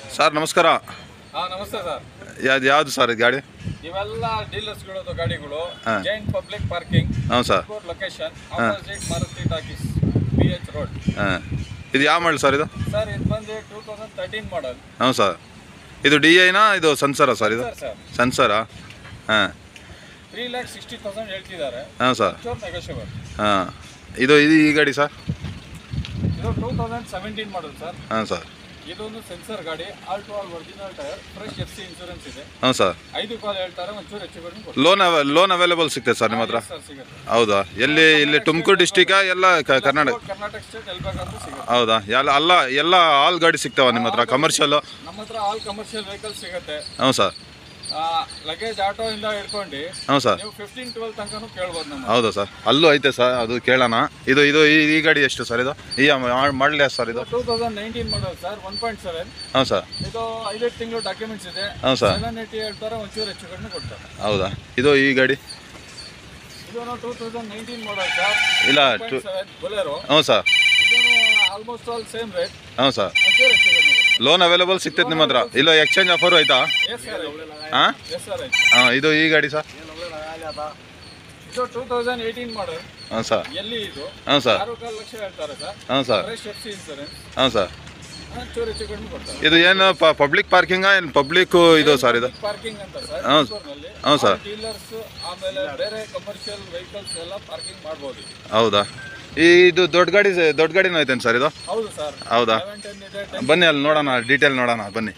Sir ನಮಸ್ಕಾರ ಹಾ ನಮಸ್ತೆ ಸರ್ ಯಾವ್ದು ಯಾವುದು ಸರ್ ಇದು ಗಾಡಿ ಇವೆಲ್ಲ ಡೀಲರ್ಸ್ಗಳದ್ದು ಗಾಡಿಗಳು ಹಾ. ಜೈನ್ ಪಬ್ಲಿಕ್ ಪಾರ್ಕಿಂಗ್ ಹಾಂ sir location opposite Maruti talkies B H road ಹಾಂ ಇದು ಯಾವ ಮಾಡಲ್ ಸರ್ ಇದು ಸರ್ ಇದು ಬಂದು ಟೂ ತೌಸಂಡ್ ತರ್ಟೀನ್ ಮಾಡಲ್ ಹಾಂ ಸರ್ ಇದು ಡಿ ಐನಾ ಇದು ಸನ್ಸರಾ ಸರ್ ಇದು ಸರ್ ಸರ್ ಸನ್ಸರಾ ಹಾಂ ತ್ರೀ ಲ್ಯಾಕ್ ಸಿಕ್ಸ್ಟಿ ತೌಸಂಡ್ ಹೇಳ್ತಿದ್ದಾರೆ ಹಾಂ ಸರ್ ಚೋರ್ ನೆಗೋಷಿಯಬಲ್ ಹಾಂ ಇದು ಇದು ಈ ಗಾಡಿ ಸರ್ ಇದು two thousand seventeen model sir ಹಾಂ ಸರ್ ಇದೊಂದು ಸೆನ್ಸರ್ ಗಾಡಿ all to all original tyre fresh F C insurance ಇದೆ ಹಾಂ ಸರ್ ಐದು ಕಾಲ್ ಹೇಳ್ತಾರೆ ಒಂಚೂರು ಹೆಚ್ಚು ಕಡಿಮೆ ಕೊಡ್ತಾರೆ ಲೋನ್ ಅವ ಲೋನ್ ಅವೈಲೇಬಲ್ ಸಿಗ್ತದೆ ಸರ್ ನಿಮ್ಮ ಹತ್ರ ಸರ್ ಸಿಗುತ್ತೆ ಹೌದಾ ಎಲ್ಲಿ ಇಲ್ಲಿ ತುಮಕೂರು ಡಿಸ್ಟಿಕಾ ಎಲ್ಲ ಕ- ಕರ್ನಾಟಕ ಕರ್ನಾಟಕ ಸ್ಟೇಟ್ ಎಲ್ಲಿ ಬೇಕಾದ್ರೂ ಸಿಗುತ್ತೆ ಹೌದಾ ಎಲ್ಲ ಅಲ್ಲ ಎಲ್ಲ ಆಲ್ ಗಾಡಿ ಸಿಗ್ತಾವ ನಿಮ್ಮ ಹತ್ರ ಕಮರ್ಷಿಯಲ್ಲು ನಮ್ಮ ಹತ್ರ ಆಲ್ ಕಮರ್ಷಿಯಲ್ ವೆಹಿಕಲ್ ಸಿಗುತ್ತೆ ಹ್ಞೂ ಸರ್ ಲಗೇಜ್ ಆಟೋ ಇಂದ ಹಿಡ್ಕೊಂಡು ಹ್ಞೂ ಸರ್ ನೀವು ಫಿಫ್ಟೀನ್ ಟ್ವೆಲ್ ತನಕನೂ ಕೇಳ್ಬೋದು ನಮ್ಮ ಹೌದಾ ಸರ್ ಅಲ್ಲೂ ಐತೆ ಸರ್ ಅದು ಕೇಳೋಣ ಇದು ಇದು ಈ ಈ ಗಾಡಿ ಎಷ್ಟು ಸರ್ ಇದು ಈ ಮಾಡಲಿ ಸರ್ ಇದು two thousand nineteen model sir one point seven ಹಾಂ ಸರ್ ಇದು ಐದೈದು ತಿಂಗಳು ಡಾಕ್ಯುಮೆಂಟ್ಸ್ ಇದೆ ಹಾಂ ಸರ್ ಸೆವೆನ್ ಏಯ್ಟಿ ಹೇಳ್ತಾರೆ ಒಂಚೂರು ಹೆಚ್ಚು ಕಡಿಮೆ ಕೊಡ್ತಾರೆ ಹೌದಾ ಇದು ಈ ಗಾಡಿ ಇದು two thousand nineteen model sir ಇಲ್ಲ ಟು ಪಾಯಿಂಟ್ ಸೆವೆನ್ ಬೊಲೆರೋ ಹ್ಞೂ ಸರ್ ಇದು ಆಲ್ಮೋಸ್ಟ್ ಆಲ್ ಸೇಮ್ ರೇಟ್ ಹ್ಞೂ ಸರ್ ಒಂಚೂರು ಹೆಚ್ಚು ಕಡಿಮೆ ಲೋನ್ ಅವೈಲೇಬಲ್ ಸಿಗ್ತೈತೆ ನಿಮ್ಮ ಹತ್ರ ಇಲ್ಲ ಎಕ್ಸ್ಚೇಂಜ್ ಆಫರು ಆಯ್ತಾ ಎಸ್ ಸರ್ ಹಾಂ ಎಸ್ ಸರ್ ಆಯ್ತು ಹಾಂ ಇದು ಈ ಗಾಡಿ ಸರ್ ಇದು ಟೂ ತೌಸಂಡ್ ಏಯ್ಟೀನ್ ಮಾಡಲ್ ಹಾಂ ಸರ್ ಎಲ್ಲಿ ಇದು ಹಾಂ ಸರ್ ಆರು ಕಾಲು ಲಕ್ಷ ಹೇಳ್ತಾರೆ ಸರ್ ಹಾಂ sir fresh F C insurance ಹಾಂ ಸರ್ ಒಂಚೂರು ಹೆಚ್ಚು ಕಡಿಮೆ ಕೊಡ್ತಾರೆ ಇದು ಏನು ಪಬ್ಲಿಕ್ ಪಾರ್ಕಿಂಗಾ ಏನು ಪಬ್ಲಿಕ್ಕು ಇದು ಸರ್ ಇದು ಪಾರ್ಕಿಂಗ್ ಅಂತ ಸರ್ ಹೌದು. ಚಿತ್ತೂರಿನಲ್ಲಿ ಹೌದು ಸರ್. ಡೀಲರ್ಸ್ ಆಮೇಲೆ ಬೇರೆ ಕಮರ್ಷಿಯಲ್ ವೆಹಿಕಲ್ಸ್ ಎಲ್ಲ ಪಾರ್ಕಿಂಗ್ ಮಾಡ್ಬೋದು ಇಲ್ಲಿ. ಹೌದಾ ಈ ಇದು ದೊಡ್ಡ ಗಾಡಿ ದೊಡ್ಡ ಗಾಡಿನೂ ಐತೇನು ಸರ್ ಇದು ಹೌದು ಸರ್ ಹೌದಾ ಲೆವೆನ್ ಟೆನ್ ಇದೆ ಟೆನ್ ಬನ್ನಿ ಅಲ್ಲಿ ನೋಡೋಣ ಡೀಟೇಲ್ ನೋಡೋಣ ಬನ್ನಿ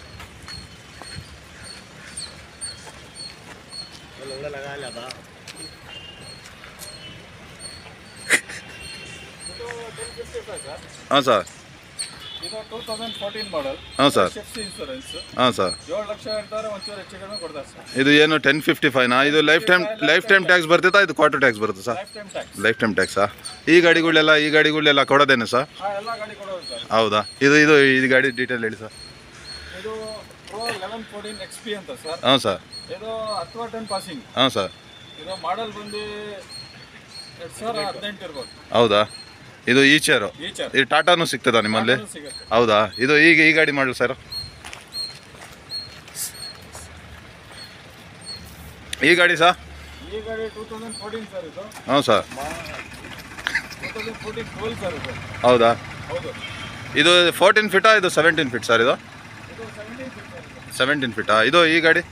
ಫಿಫ್ಟಿ ಫೈವ್ ಸರ್ ಹಾಂ ಸರ್ ಇದು ಟೂ ತೌಸಂಡ್ ಫೋರ್ಟೀನ್ ಮಾಡಲ್ ಹಾಂ ಸರ್ ಎಫ್ ಸಿ ಇನ್ಸೂರೆನ್ಸ್ ಹಾಂ ಸರ್ ಏಳು ಲಕ್ಷ ಹೇಳ್ತಾರೆ ಒಂಚೂರು ಹೆಚ್ಚು ಕಡಿಮೆ ಕೊಡ್ತಾರೆ ಸರ್ ಇದು ಏನು ಟೆನ್ ಫಿಫ್ಟಿ ಫೈವ್ನಾ ಇದು life time life time tax ಬರ್ತಿತ್ತಾ ಇದು ಕ್ವಾರ್ಟರ್ ಟ್ಯಾಕ್ಸ್ ಬರುತ್ತೆ sir life time tax life time ಟ್ಯಾಕ್ಸಾ ಈ ಗಾಡಿಗಳೆಲ್ಲ ಈ ಗಾಡಿಗಳೆಲ್ಲ ಕೊಡೋದೇನೆ ಸರ್ ಹಾಂ ಎಲ್ಲ ಗಾಡಿ ಕೊಡೋದು ಸರ್ ಹೌದಾ ಇದು ಇದು ಈ ಗಾಡಿ ಡೀಟೇಲ್ ಹೇಳಿ ಸರ್ ಇದು pro eleven fourteen X P ಅಂತ ಸರ್ ಹಾಂ ಸರ್ ಇದು ಹತ್ತು ಟೆನ್ ಪಾಸಿಂಗ್ ಹಾಂ ಸರ್ ಇದು ಮಾಡಲ್ ಬಂದು ಎರಡು ಸಾವಿರ ಹದಿನೆಂಟು ಇರ್ಬೋದು ಹೌದಾ ಇದು ಈ ಚೇರು ಈಚರ್ ಈ ಟಾಟಾನು ಸಿಗ್ತದಾ ನಿಮ್ಮಲ್ಲಿ ಸಿಗುತ್ತೆ ಹೌದಾ ಇದು ಈಗ ಈ ಗಾಡಿ ಮಾಡಲಿ ಸರ್ ಈ ಗಾಡಿ ಸರ್ ಈ ಗಾಡಿ ಟೂ ತೌಸಂಡ್ ಫೋರ್ಟೀನ್ ಸರ್ ಇದು ಹಾಂ sir two thousand fourteen twelve sir ಇದು ಹೌದಾ ಹೌದು ಇದು ಫೋರ್ಟೀನ್ ಫಿಟಾ ಇದು ಸೆವೆಂಟೀನ್ ಫಿಟ್ ಸರ್ ಇದು ಇದು ಸೆವೆಂಟೀನ್ ಸರ್ ಇದು ಸೆವೆಂಟೀನ್ ಫಿಟಾ ಇದು ಈ ಗಾಡಿ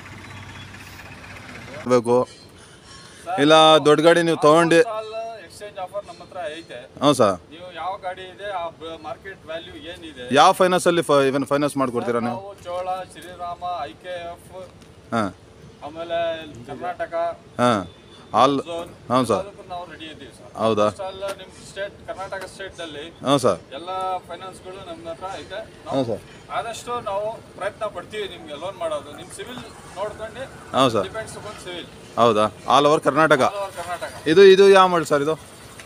ಬೇಕು ಇಲ್ಲ ದೊಡ್ಡ ಗಾಡಿ ನೀವು ತೊಗೊಂಡು ಸಾಲ ಎಕ್ಸ್ಚೇಂಜ್ ಆಫರ್ ನಮ್ಮ ಹತ್ರ ಐತೆ ಹಾಂ ಸರ್ ನೀವು ಯಾವ ಗಾಡಿ ಇದೆ ಆ ಮಾರ್ಕೆಟ್ ವ್ಯಾಲ್ಯೂ ಏನಿದೆ ಯಾವ ಫೈನಾನ್ಸಲ್ಲಿ ಫ ಇವನ್ ಫೈನಾನ್ಸ್ ಮಾಡಿಕೊಡ್ತೀರಾ ನೀವು ನಾವು Chola Shriram I K F ಹಾಂ ಆಮೇಲೆ ಕರ್ನಾಟಕ ಹಾಂ ಆಲ್ ಝೋನ್ ಹಾಂ ಸರ್ ಅದಕ್ಕೂ ನಾವು ರೆಡಿ ಇದ್ದೀವಿ ಸರ್ ಹೌದಾ ಅಲ್ಲ ನಿಮ್ಮ ಸ್ಟೇಟ್ ಕರ್ನಾಟಕ ಸ್ಟೇಟ್ನಲ್ಲಿ ಹಾಂ ಸರ್ ಎಲ್ಲ ಫೈನಾನ್ಸ್ಗಳು ನಮ್ಮ ಹತ್ರ ಐತೆ ಹಾಂ ನಾವು ಸರ್ ಆದಷ್ಟು ನಾವು ಪ್ರಯತ್ನ ಪಡ್ತೀವಿ ನಿಮಗೆ ಲೋನ್ ಮಾಡೋದು ನಿಮ್ಮ ಸಿವಿಲ್ ನೋಡ್ಕೊಂಡು ಹಾಂ ಸರ್ ಡಿಪೆಂಡ್ಸ್ ಅಪಾನ್ ಸಿವಿಲ್ ಹೌದಾ all over Karnataka all over Karnataka ಇದು ಇದು ಯಾವ ಮಾಡಿ ಸರ್ ಇದು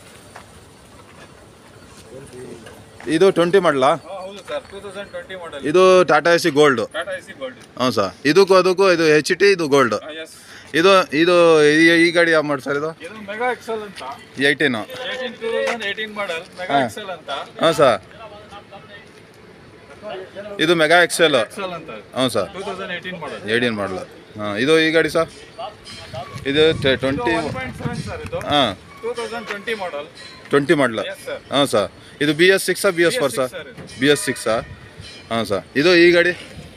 ಇದು ಟ್ವೆಂಟಿ ಮಾಡಲಾ ಹಾ, ಹೌದು sir two thousand twenty model ಇದು Tata A C gold Tata AC gold ಹಾಂ ಸರ್ ಇದಕ್ಕೂ ಅದಕ್ಕೂ ಇದು ಹೆಚ್ ಟಿ ಇದು ಗೋಲ್ಡ್ ಎಸ್ ಇದು ಇದು ಈ- ಈ ಗಾಡಿ ಯಾವ ಮಾಡಿ ಸರ್ ಇದು ಇದು ಮೆಗಾ ಎಕ್ಸೆಲ್ ಅಂತ eighteen eighteen two thousand eighteen model mega excel ಅಂತ ಹಾಂ ಸರ್ ಇದು ಮೆಗಾ ಎಕ್ಸೆಲ್ ಎಕ್ಸೆಲ್ ಅಂತ ಹಾಂ sir two thousand eighteen model eighteen ಮಾಡಲ ಹಾಂ ಇದು ಈ ಗಾಡಿ ಸರ್ ಇದು twenty one point seven sir ಇದು ಹಾಂ two thousand twenty model twenty ಮಾಡಲ ಎಸ್ ಸರ್ ಹಾಂ ಸರ್ ಇದು ಬಿ ಎಸ್ ಸಿಕ್ಸಾ B S four sir sir ಇದು ಬಿ ಎಸ್ ಸಿಕ್ಸಾ ಹಾಂ ಸರ್ ಇದು ಈ ಗಾಡಿ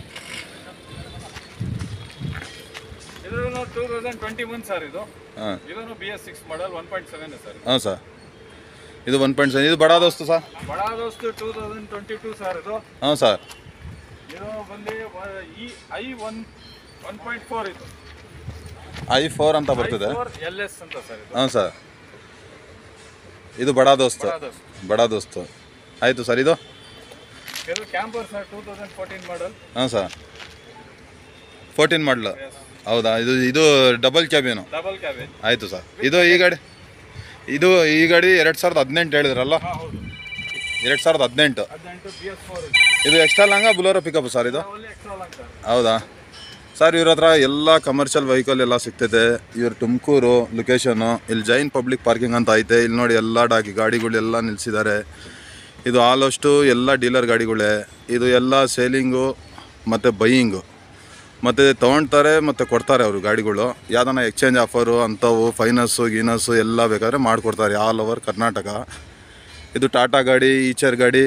ಇದು two thousand twenty one sir ಇದು ಹಾಂ ಇದನ್ನು B S six model one point seven sir ಹಾಂ ಸರ್ ಇದು ಒನ್ ಪಾಯಿಂಟ್ ಸೆವೆನ್ ಇದು Bada Dost sir Bada Dost two thousand twenty two sir ಇದು ಹಾಂ ಸರ್ ಇದು ಬಂದು ಈ I one one point four ಇದು ಐ ಫೋರ್ ಅಂತ ಬರ್ತದೆ ಫೋರ್ ಎಲ್ ಎಸ್ ಅಂತ ಸರ್ ಇದು ಹಾಂ ಸರ್ ಇದು ಬಡ ದೋಸ್ತು ಬಡಾ ದೋಸ್ತು ಬಡ ದೋಸ್ತು ಆಯಿತು ಸರ್ ಇದು ಇದು camper sir two thousand fourteen model ಹಾಂ ಸರ್ ಫೋರ್ಟೀನ್ ಮಾಡಲು ಹೌದಾ ಇದು ಇದು ಡಬಲ್ ಕ್ಯಾಬಿನು ಡಬಲ್ ಕ್ಯಾಬೇಜ್ ಆಯಿತು ಸರ್ ಇದು ಈ ಗಾಡಿ ಇದು ಈ ಗಾಡಿ ಎರಡು ಸಾವಿರದ ಹದಿನೆಂಟು ಹೇಳಿದ್ರಲ್ಲ ಹಾಂ ಹೌದು ಎರಡು ಸಾವಿರದ ಹದಿನೆಂಟು ಹದಿನೆಂಟು ಬಿ ಎಸ್ ಫೋರ್ ಇದು extra long Bolero pickup sir ಇದು ಒಳ್ಳೆ ಎಕ್ಸ್ಟ್ರಾ ಲಾಂಗ್ ಸರ್ ಹೌದಾ ಸರ್ ಇವ್ರ ಹತ್ರ ಎಲ್ಲ ಕಮರ್ಷಿಯಲ್ ವೆಹಿಕಲ್ ಎಲ್ಲ ಸಿಗ್ತೈತೆ ಇವ್ರು ತುಮಕೂರು ಲೊಕೇಶನ್ನು ಇಲ್ಲಿ ಜೈನ್ ಪಬ್ಲಿಕ್ ಪಾರ್ಕಿಂಗ್ ಅಂತ ಐತೆ ಇಲ್ಲಿ ನೋಡಿ ಎಲ್ಲ ಡಾಕಿ ಗಾಡಿಗಳೆಲ್ಲ ನಿಲ್ಲಿಸಿದ್ದಾರೆ ಇದು ಆಲ್ಮೋಸ್ಟು ಎಲ್ಲ ಡೀಲರ್ ಗಾಡಿಗಳೇ ಇದು ಎಲ್ಲ ಸೇಲಿಂಗು ಮತ್ತು ಬೈಯಿಂಗು ಮತ್ತು ತೊಗೊಳ್ತಾರೆ ಮತ್ತು ಕೊಡ್ತಾರೆ ಅವರು ಗಾಡಿಗಳು ಯಾವ್ದಾನ ಎಕ್ಸ್ಚೇಂಜ್ ಆಫರು ಅಂಥವು ಫೈನಸ್ಸು ಗೀನಸ್ಸು ಎಲ್ಲ ಬೇಕಾದ್ರೆ ಮಾಡಿಕೊಡ್ತಾರೆ ಆಲ್ ಓವರ್ ಕರ್ನಾಟಕ ಇದು ಟಾಟಾ ಗಾಡಿ ಈಚರ್ ಗಾಡಿ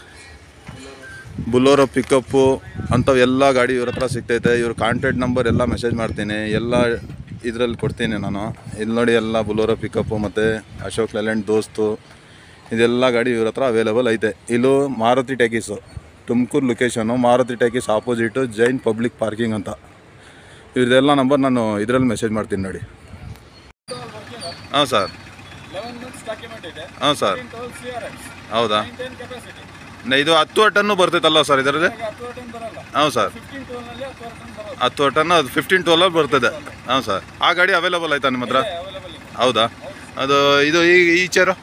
ಬುಲೋರೋ ಪಿಕಪ್ಪು ಅಂಥವು ಎಲ್ಲ ಗಾಡಿ ಇವ್ರ ಹತ್ರ ಸಿಗ್ತೈತೆ ಇವ್ರ ಕಾಂಟ್ಯಾಕ್ಟ್ ನಂಬರ್ ಎಲ್ಲ ಮೆಸೇಜ್ ಮಾಡ್ತೀನಿ ಎಲ್ಲ ಇದರಲ್ಲಿ ಕೊಡ್ತೀನಿ ನಾನು ಇಲ್ಲಿ ನೋಡಿ ಎಲ್ಲ ಬುಲೋರೋ ಪಿಕಪ್ಪು ಮತ್ತು ಅಶೋಕ್ ಲೆಲೆಂಟ್ ದೋಸ್ತು ಇದೆಲ್ಲ ಗಾಡಿ ಇವ್ರ ಹತ್ರ ಅವೈಲೇಬಲ್ ಐತೆ ಇಲ್ಲೂ Maruti talkies Tumakuru location Maruti talkies opposite Jain public parking ಅಂತ ಇವ್ರದ್ದೆಲ್ಲ ನಂಬರ್ ನಾನು ಇದರಲ್ಲಿ ಮೆಸೇಜ್ ಮಾಡ್ತೀನಿ ನೋಡಿ ಹಾಂ ಸರ್ ಲೆವೆನ್ ಮಂತ್ಸ್ ಡಾಕ್ಯುಮೆಂಟ್ ಇದೆ ಹಾಂ sir twelve C R X ಹೌದಾ ಟೆನ್ ಕೆಪಾಸಿಟಿ ನ- ಇದು ಹತ್ತು ಟನ್ನು ಬರ್ತೈತಲ್ಲ ಸರ್ ಇದರಲ್ಲಿ ಈಗ ಹತ್ತು ಟನ್ ಬರಲ್ಲ ಹಾಂ ಸರ್ ಫಿಫ್ಟೀನ್ ಟೂನಲ್ಲಿ ಹತ್ತು ಟನ್ ಬರೋದು ಹತ್ತು ಟನ್ನು ಅದು ಫಿಫ್ಟೀನ್ ಟ್ವೆಲ್ಲಲ್ಲಿ ಬರ್ತದೆ ಹಾಂ ಸರ್ ಆ ಗಾಡಿ ಅವೈಲೇಬಲ್ ಆಯ್ತಾ ನಿಮ್ಮ ಹತ್ರ ಅವೈಲೇಬಲ್ ಇದೆ ಹೌದಾ ಅದು ಇದು ಈ ಈ ಚೇರು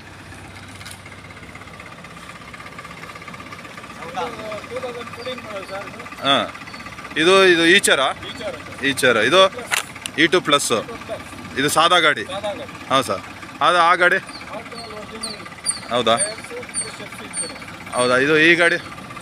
two thousand fourteen model sir ಇದು ಹಾಂ ಇದು ಇದು ಈ ಚೇರಾ ಫೀಚರ್ ಈ ಚೇರ ಇದು ಇ ಟು ಪ್ಲಸ್ಸು ಇದು ಸಾದಾ ಗಾಡಿ ಸಾದಾ ಗಾಡಿ ಹಾಂ ಸರ್ ಅದು ಆ ಗಾಡಿ ಆಟೋಲ್ ಒರಿಜಿನಲ್ ಹೌದಾ ಟೈರ್ಸು ಪ್ಲಸ್ ಫೀಚರ್ ಹೌದಾ ಇದು ಈ ಗಾಡಿ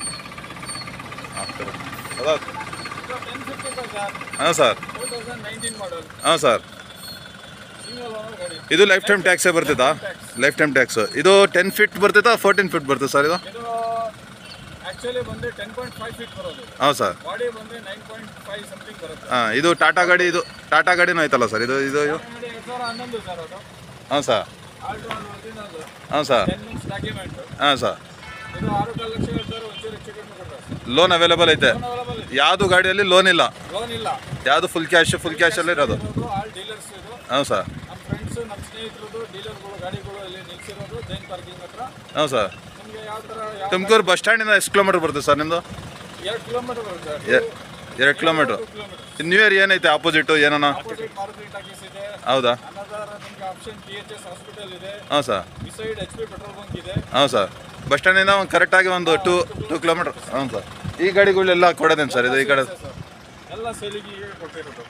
ಹೌದಾ ಟೆನ್ ಫಿಫ್ಟಿ ಫೈವ್ ಸರ್ ಹಾಂ sir two thousand nineteen model ಹಾಂ ಸರ್ ಸಿಂಗಲ್ ಓನರ್ ಗಾಡಿ ಇದು ಲೈಫ್ ಟೈಮ್ ಟ್ಯಾಕ್ಸೇ ಬರ್ತೈತಾ ಲೈಫ್ ಟೈಮ್ ಟ್ಯಾಕ್ಸ್ ಇದು ಟೆನ್ ಫೀಟ್ ಬರ್ತೈತಾ ಫೋರ್ಟೀನ್ ಫೀಟ್ ಬರ್ತದೆ ಸರ್ ಇದು ಇದು ಆಕ್ಚುಲಿ ಬಂದು ಟೆನ್ ಪಾಯಿಂಟ್ ಫೈವ್ ಫೀಟ್ ಬರೋದು ಹಾಂ ಸರ್ ಬಾಡಿ ಬಂದು ನೈನ್ ಪಾಯಿಂಟ್ ಫೈವ್ ಸಮಥಿಂಗ್ ಬರುತ್ತೆ ಹಾಂ ಇದು ಟಾಟಾ ಗಾಡಿ ಇದು ಟಾಟಾ ಗಾಡಿನೂ ಆಯ್ತಲ್ಲ ಸರ್ ಇದು ಇದು ಇದು ಗಾಡಿ ಎರಡು ಸಾವಿರ ಹನ್ನೊಂದು ಸರ್ ಅದು ಹಾಂ ಸರ್ ಆಲ್ಟೋ ಒರಿಜಿನಲ್ ಹಾಂ ಸರ್ ಟೆನ್ ಮಂತ್ಸ್ ಡಾಕ್ಯುಮೆಂಟ್ ಹಾಂ ಸರ್ ಇದು ಆರು ಕಾಲು ಲಕ್ಷ ಹೇಳ್ತಾರೆ ಒಂಚೂರು ಹೆಚ್ಚು ಕಡಿಮೆ ಕೊಡ್ತಾರೆ ಲೋನ್ ಅವೈಲೇಬಲ್ ಐತೆ ಲೋನ್ ಅವೈಲೇಬಲ್ ಇದೆ ಯಾವುದು ಗಾಡಿಯಲ್ಲಿ ಲೋನ್ ಇಲ್ಲ ಲೋನ್ ಇಲ್ಲ ಯಾವುದು ಫುಲ್ ಕ್ಯಾಶ್ ಫುಲ್ ಕ್ಯಾಶಲ್ಲೇ ಇರೋದು ಇರೋದು ಆಲ್ ಡೀಲರ್ಸ್ ಇದು ಹಾಂ ಸರ್ ನಮ್ಮ ಫ್ರೆಂಡ್ಸು ನಮ್ಮ ಸ್ನೇಹಿತರದು ಡೀಲರ್ಗಳು ಗಾಡಿಗಳು ಇಲ್ಲಿ ನಿಲ್ಸಿರೋದು ಜೈನ್ ಪಾರ್ಕಿಂಗ್ ಹತ್ರ ಹಾಂ ಸರ್ ನಿಮಗೆ ಯಾವ ಥರ ಯಾವ ತುಮಕೂರು ಬಸ್ ಸ್ಟ್ಯಾಂಡಿಂದ ಎಷ್ಟು ಕಿಲೋಮೀಟರ್ ಬರ್ತದೆ ಸರ್ ನಿಮ್ಮದು ಎರಡು ಕಿಲೋಮೀಟರ್ ಬರುತ್ತೆ ಎರಡು ಕಿಲೋಮೀಟ್ರ್ ಕಿಲೋಮೀಟರ್ ನ್ಯೂ ಇಯರ್ ಏನೈತೆ ಆಪೋಸಿಟು ಏನನ ಆಪೋಸಿಟ್ ಮಾರುತಿ ಟಾಕೀಸ್ ಇದೆ ಹೌದಾ ಅನದರ್ ನಿಮಗೆ option T H S hospital ಇದೆ ಹಾಂ sir beside H P petrol bunk ಇದೆ ಹಾಂ ಸರ್ ಬಸ್ ಸ್ಟ್ಯಾಂಡಿಂದ ಒಂದು ಕರೆಕ್ಟಾಗಿ ಒಂದು ಟೂ ಟೂ ಕಿಲೋಮೀಟ್ರ್ ಹಾಂ ಸರ್ ಈ ಗಾಡಿಗಳೆಲ್ಲ ಕೊಡೋದೇನು ಸರ್ ಇದು ಈ ಕಡೆ ಸರ್ ಎಲ್ಲ ಸೇಲಿಗೆ ಕೊಟ್ಟಿರೋದು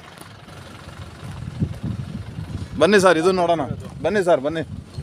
ಬನ್ನಿ ಸರ್ ಇದು ನೋಡೋಣ ಬನ್ನಿ ಸರ್ ಬನ್ನಿ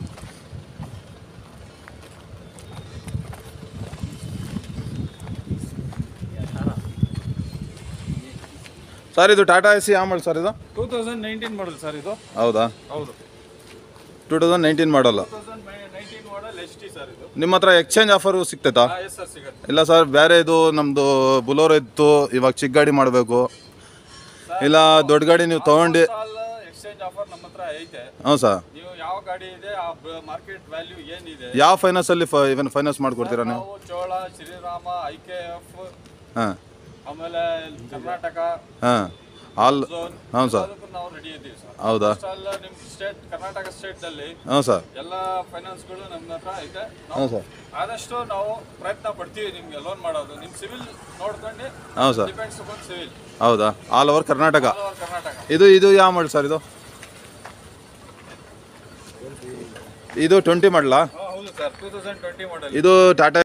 ಸರ್ ಇದು ಟಾಟಾ ಎ ಸಿ ಆಮಲ್ ಸರ್ ಇದು two thousand nineteen model sir ಇದು ಹೌದಾ ಹೌದು two thousand nineteen model two thousand nineteen model H T sir ಇದು ನಿಮ್ಮ ಹತ್ರ ಎಕ್ಸ್ಚೇಂಜ್ ಆಫರು ಸಿಗ್ತೈತಾ ಹಾಂ ಎಸ್ ಸರ್ ಸಿಗುತ್ತೆ ಇಲ್ಲ ಸರ್ ಬೇರೆ ಇದು ನಮ್ಮದು ಬುಲೋರೋ ಇತ್ತು ಇವಾಗ ಚಿಕ್ಕ ಗಾಡಿ ಮಾಡಬೇಕು ಇಲ್ಲ ದೊಡ್ಡ ಗಾಡಿ ನೀವು ತೊಗೊಂಡು ಎಕ್ಸ್ಚೇಂಜ್ ಆಫರ್ ನಮ್ಮ ಹತ್ರ ಐತೆ ಹ್ಞೂ ಸರ್ ನೀವು ಯಾವ ಗಾಡಿ ಇದೆ ಆ ಮಾರ್ಕೆಟ್ ವ್ಯಾಲ್ಯೂ ಏನಿದೆ ಯಾವ ಫೈನಾನ್ಸಲ್ಲಿ ಫ ಇವನ್ ಫೈನಾನ್ಸ್ ಮಾಡಿಕೊಡ್ತೀರಾ ನೀವು ನಾವು Chola Shriram I K F ಹಾಂ ಆಮೇಲೆ ಕರ್ನಾಟಕ ಹಾಂ ಆಲ್ ಝೋನ್ ಹಾಂ ಸರ್ ಅದಕ್ಕೂ ನಾವು ರೆಡಿ ಇದ್ದೀವಿ ಸರ್ ಹೌದಾ ಅಲ್ಲ ನಿಮ್ಮ ಸ್ಟೇಟ್ ಕರ್ನಾಟಕ ಸ್ಟೇಟ್ನಲ್ಲಿ ಹಾಂ ಸರ್ ಎಲ್ಲ ಫೈನಾನ್ಸ್ಗಳು ನಮ್ಮ ಹತ್ರ ಐತೆ ಹಾಂ ನಾವು ಸರ್ ಆದಷ್ಟು ನಾವು ಪ್ರಯತ್ನ ಪಡ್ತೀವಿ ನಿಮಗೆ ಲೋನ್ ಮಾಡೋದು ನಿಮ್ಮ ಸಿವಿಲ್ ನೋಡ್ಕೊಂಡು ಹಾಂ ಸರ್ ಡಿಪೆಂಡ್ಸ್ ಅಪಾನ್ ಸಿವಿಲ್ ಹೌದಾ all over Karnataka all over Karnataka ಇದು ಇದು ಯಾವ ಮಾಡಿ ಸರ್ ಇದು ಇದು ಟ್ವೆಂಟಿ ಮಾಡಲಾ ಹೌದು sir two thousand twenty model ಇದು ಟಾಟಾ